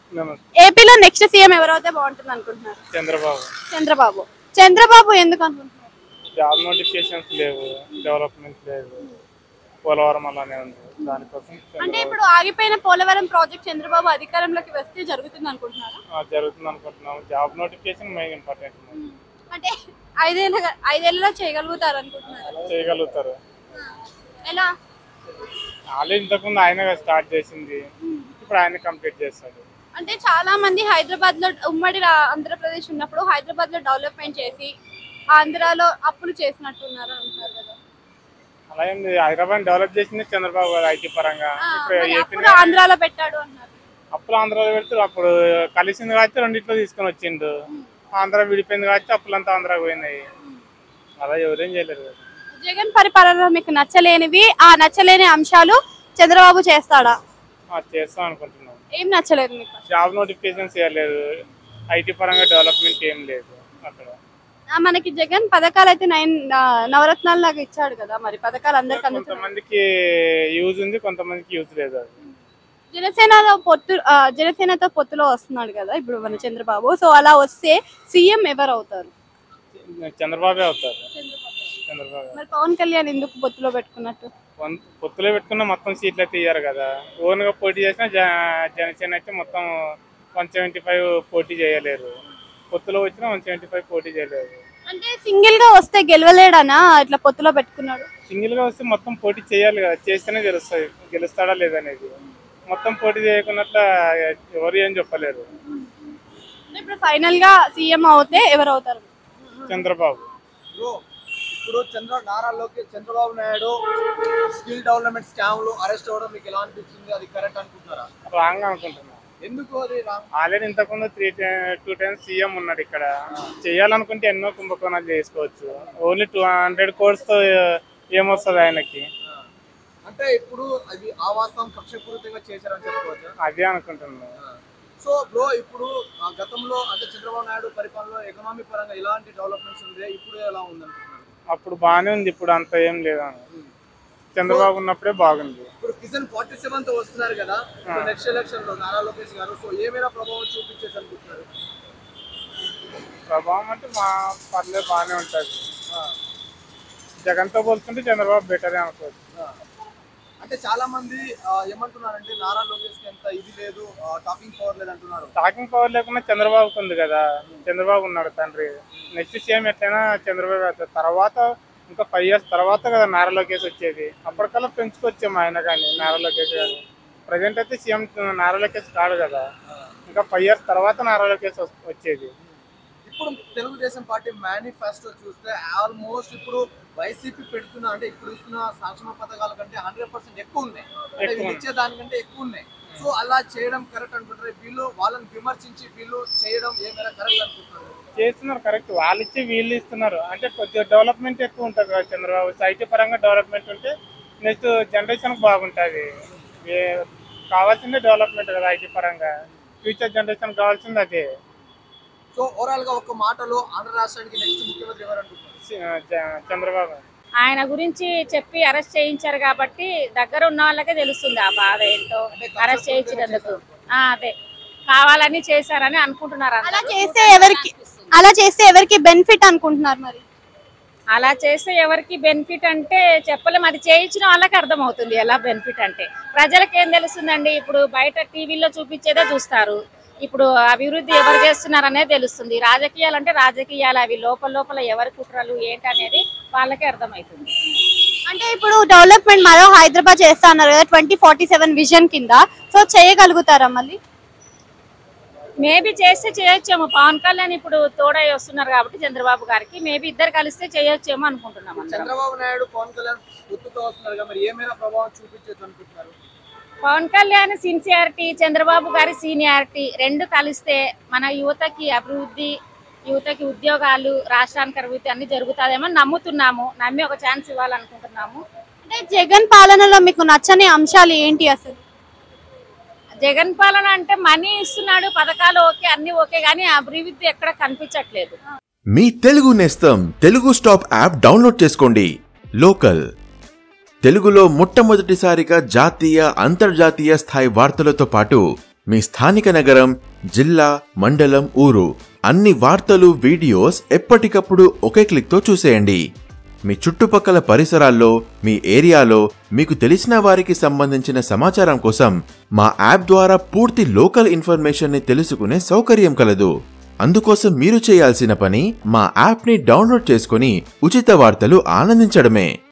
నమస్తే ఏపీలో next CM ఎవరైతే బాగుంటుంది అనుకుంటున్నారు చంద్రబాబు చంద్రబాబు చంద్రబాబు ఎందుకు అనుకుంటున్నారు జాబ్ నోటిఫికేషన్స్ లేవు డెవలప్మెంట్ లేదు పోలవరం అలానే ఉంది దానికోసం అంటే చంద్రబాబు ఇప్పుడు ఆగిపోయిన పోలవరం ప్రాజెక్ట్ చంద్రబాబు అధికారంలోకి వస్తే జరుగుతుంది అనుకుంటున్నారా ఆ, జరుగుతుంది అనుకుంటున్నాం జాబ్ నోటిఫికేషన్ మెయిన్ ఇంపార్టెంట్ అంటే ఐదేళ్ళ ఐదేళ్ళలో చేయగలుగుతారు అనుకుంటున్నారు చేయగలుగుతారు ఎలా ఆల్రెడీ ఇంతకుముందు ఆయన స్టార్ట్ చేసింది ఇప్పుడు ఆయన కంప్లీట్ చేస్తాడు అంటే చాలా మంది హైదరాబాద్ లో ఉమ్మడి రా- ఆంధ్రప్రదేశ్ ఉన్నప్పుడు హైదరాబాద్ లో డెవలప్మెంట్ చేసి ఆంధ్రాలో అప్పులు చేసినట్టున్నారు అంటారు కదా అలా ఏం లేదు. హైదరాబాద్ డెవలప్ చేసింది చంద్రబాబు గారు ఐటీ పరంగా ఆ, ఇప్పుడు మరి ఏపీ అప్పుడు ఆంధ్రాలో పెట్టాడు అన్నారు అప్పులు ఆంధ్రాలో పెడితే అప్పుడు కలిసింది కాబట్టి రెండిట్లో తీసుకొని వచ్చిండు ఆంధ్ర విడిపోయింది కాబట్టి అప్పులంతా ఆంధ్రాకి పోయినాయి అలా ఎవరేం చేయలేరు కదా. జగన్ పరిపాలనలో మీకు నచ్చలేనివి ఆ నచ్చలేని అంశాలు చంద్రబాబు చేస్తాడా ఆ, చేస్తాం అనుకుంటున్నాం ఏం నచ్చలేదు మీకు జాబ్ నోటిఫికేషన్స్ ఇవ్వలేదు ఐటీ పరంగా డెవలప్మెంట్ ఏం లేదు అక్కడ ఆ, మనకి జగన్ పథకాలు అయితే నైన్ నవరత్నాలు లాగా ఇచ్చాడు కదా మరి పథకాలు అందరికి అందుతున్నాయి కొంతమందికి యూజ్ ఉంది కొంతమందికి యూజ్ లేదు అది జనసేనలో పొత్తు ఆ, జనసేనతో పొత్తులో వస్తున్నాడు కదా ఇప్పుడు మన చంద్రబాబు సో అలా వస్తే సీఎం ఎవరు అవుతారు చంద్రబాబే అవుతారు చంద్రబాబు మరి పవన్ కళ్యాణ్ ఎందుకు పొత్తులో పెట్టుకున్నట్టు వన్- పొత్తులో పెట్టుకున్న మొత్తం సీట్లు అయితే ఇయ్యారు కదా ఓన్ గా పోటీ చేసినా జ- జనసేన అయితే మొత్తం వన్ సెవెంటీ ఫైవ్ పోటీ చేయలేరు పొత్తులో వచ్చినా వన్ సెవెంటీ ఫైవ్ పోటీ చేయలేరు అంటే సింగిల్ గా వస్తే గెలవలేడనా ఇట్లా పొత్తులో పెట్టుకున్నాడు సింగిల్ గా వస్తే మొత్తం పోటీ చేయాలి కదా చేస్తేనే తెలుస్తుంది గెలుస్తాడా లేదనేది మొత్తం పోటీ చేయకున్నట్ల ఎవరు ఏం చెప్పలేరు అంటే ఇప్పుడు ఫైనల్ గా సీఎం అవుతే ఎవరు అవుతారు చంద్రబాబు బ్రో ఇప్పుడు Chandra Nara Lokesh Chandrababu Naidu skill development scam లో అరెస్ట్ అవ్వడం మీకు ఎలా అనిపిస్తుంది అది కరెక్ట్ అనుకుంటున్నారా రాంగ్ అనుకుంటున్నా ఎందుకు అది రాంగ్ ఆల్రెడీ ఇంతకుముందు త్రీ టూ టైమ్స్ సీఎం ఉన్నాడు ఇక్కడ చేయాలనుకుంటే ఎన్నో కుంభకోణాలు చేసుకోవచ్చు ఓన్లీ టూ హండ్రెడ్ కోర్స్ తో ఏమొస్తుంది ఆయనకి అంటే ఇప్పుడు అది ఆవాసం కక్షపూరితంగా చేశారని చెప్పుకోవచ్చు అదే అనుకుంటున్నాను సో బ్రో ఇప్పుడు ఆ గతంలో అంటే చంద్రబాబు నాయుడు పరిపాలనలో ఎకనామీ పరంగా ఎలాంటి డెవలప్మెంట్స్ ఉంది ఇప్పుడు ఎలా ఉంది అనుకుంటున్నారు అప్పుడు బాగానే ఉంది ఇప్పుడు అంత ఏం లేదు చంద్రబాబు ఉన్నప్పుడే బాగుంది ఇప్పుడు కిషన్ ఫార్టీ సెవెన్ తో వస్తున్నారు కదా నెక్స్ట్ ఎలక్షన్ లో నారా లోకేష్ గారు సో ఏమైనా ప్రభావం చూపించేసి అనుకుంటున్నారు ప్రభావం అంటే మా పర్లేదు బాగానే ఉంటుంది జగన్తో పోల్చుకుంటే చంద్రబాబు బెటరే అనుకోవచ్చు ఆ. అంటే చాలా మంది ఆ, ఏమంటున్నారంటే నారా లోకేష్ కి ఎంత ఇది లేదు టాకింగ్ పవర్ లేదు అంటున్నారు టాకింగ్ పవర్ లేకుండా చంద్రబాబుకు ఉంది కదా చంద్రబాబు ఉన్నాడు తండ్రి నెక్స్ట్ సీఎం ఎట్లయినా చంద్రబాబు అవుతాడు తర్వాత ఇంకా ఫైవ్ ఇయర్స్ తర్వాత కదా నారా లోకేష్ వచ్చేది అప్పటికల్లా పెంచుకొచ్చాము ఆయన కానీ నారా లోకేష్ కానీ ప్రజెంట్ అయితే సీఎం నారా లోకేష్ కాడు కదా ఇంకా ఫైవ్ ఇయర్స్ తర్వాత నారా లోకేష్ వస్- వచ్చేది ఇప్పుడు తెలుగుదేశం పార్టీ మేనిఫెస్టో చూస్తే ఆల్మోస్ట్ ఇప్పుడు వైసీపీ పెడుతున్న అంటే ఇప్పుడు ఇస్తున్న సంక్షేమ పథకాల కంటే హండ్రెడ్ పర్సెంట్ ఎక్కువ ఉన్నాయి అంటే ఎక్కువ వీళ్ళు ఇచ్చే దానికంటే ఎక్కువ ఉన్నాయి సో అలా చేయడం కరెక్ట్ అనుకుంటారు వీళ్ళు వాళ్ళని విమర్శించి వీళ్ళు చేయడం ఏమైనా కరెక్ట్ అనుకుంటారు చేస్తున్నారు కరెక్ట్ వాళ్ళు ఇచ్చి వీళ్ళు ఇస్తున్నారు అంటే కొద్దిగా డెవలప్మెంట్ ఎక్కువ ఉంటుంది కదా చంద్రబాబు ఐటీ పరంగా డెవలప్మెంట్ ఉంటే నెక్స్ట్ జనరేషన్ బాగుంటుంది ఏ- కావాల్సిందే డెవలప్మెంట్ కదా ఐటీ పరంగా ఫ్యూచర్ జనరేషన్ కావాల్సింది అదే సో ఓవరాల్ గా ఒక మాటలో ఆంధ్ర రాష్ట్రానికి నెక్స్ట్ ముఖ్యమంత్రి ఎవరు అనుకుంటున్నారు చి- జ- చంద్రబాబు ఆయన గురించి చెప్పి అరెస్ట్ చేయించారు కాబట్టి దగ్గర ఉన్న వాళ్ళకే తెలుస్తుంది ఆ బాధ ఏంటో అరెస్ట్ చేయించినందుకు ఆ, అదే కావాలని చేశారని అనుకుంటున్నారు అలా అందరూ. చేస్తే ఎవరికి అలా చేస్తే ఎవరికి బెనిఫిట్ అనుకుంటున్నారు మరి అలా చేస్తే ఎవరికి బెనిఫిట్ అంటే చెప్పలేం అది చేయించిన వాళ్ళకి అర్థమవుతుంది ఎలా బెనిఫిట్ అంటే ప్రజలకు ఏం తెలుస్తుందండి ఇప్పుడు బయట టీవీలో చూపించేదే చూస్తారు ఇప్పుడు అభివృద్ధి ఎవరు చేస్తున్నారు అనేది తెలుస్తుంది రాజకీయాలు అంటే రాజకీయాలు అవి లోపల లోపల ఎవరి కుట్రలు ఏంటనేది వాళ్ళకే అర్థమవుతుంది అంటే ఇప్పుడు డెవలప్మెంట్ మరో హైదరాబాద్ చేస్తా అన్నారు కదా ట్వంటీ ఫార్టీ సెవెన్ విజన్ కింద సో చేయగలుగుతారా మళ్ళీ మేబీ చేస్తే చేయొచ్చేమో పవన్ కళ్యాణ్ ఇప్పుడు తోడై వస్తున్నారు కాబట్టి చంద్రబాబు గారికి మేబీ ఇద్దరు కలిస్తే చేయొచ్చేమో అనుకుంటున్నాం అందరం చంద్రబాబు నాయుడు పవన్ కళ్యాణ్ గుర్తుతో వస్తున్నారు కదా మరి ఏమైనా ప్రభావం చూపించచ్చు అనుకుంటున్నారు పవన్ కళ్యాణ్ సిన్సియారిటీ చంద్రబాబు గారి సీనియారిటీ రెండు కలిస్తే మన యువతకి అభివృద్ధి యువతకి ఉద్యోగాలు రాష్ట్రానికి అభివృద్ధి అన్ని జరుగుతుందేమో నమ్ముతున్నాము నమ్మి ఒక ఛాన్స్ ఇవ్వాలనుకుంటున్నాము అంటే జగన్ పాలనలో మీకు నచ్చని అంశాలు ఏంటి అసలు జగన్ పాలన అంటే మనీ ఇస్తున్నాడు పథకాలు ఓకే అన్ని ఓకే కానీ అభివృద్ధి ఎక్కడ కనిపించట్లేదు మీ తెలుగు నేస్తం తెలుగు స్టాప్ యాప్ డౌన్లోడ్ చేసుకోండి లోకల్ తెలుగులో మొట్టమొదటిసారిగా జాతీయ అంతర్జాతీయ స్థాయి వార్తలతో పాటు మీ స్థానిక నగరం జిల్లా మండలం ఊరు అన్ని వార్తలు వీడియోస్ ఎప్పటికప్పుడు ఒకే క్లిక్తో చూసేయండి మీ చుట్టుపక్కల పరిసరాల్లో మీ ఏరియాలో మీకు తెలిసిన వారికి సంబంధించిన సమాచారం కోసం మా యాప్ ద్వారా పూర్తి లోకల్ ఇన్ఫర్మేషన్ని తెలుసుకునే సౌకర్యం కలదు అందుకోసం మీరు చేయాల్సిన పని మా యాప్ని డౌన్లోడ్ చేసుకుని ఉచిత వార్తలు ఆనందించడమే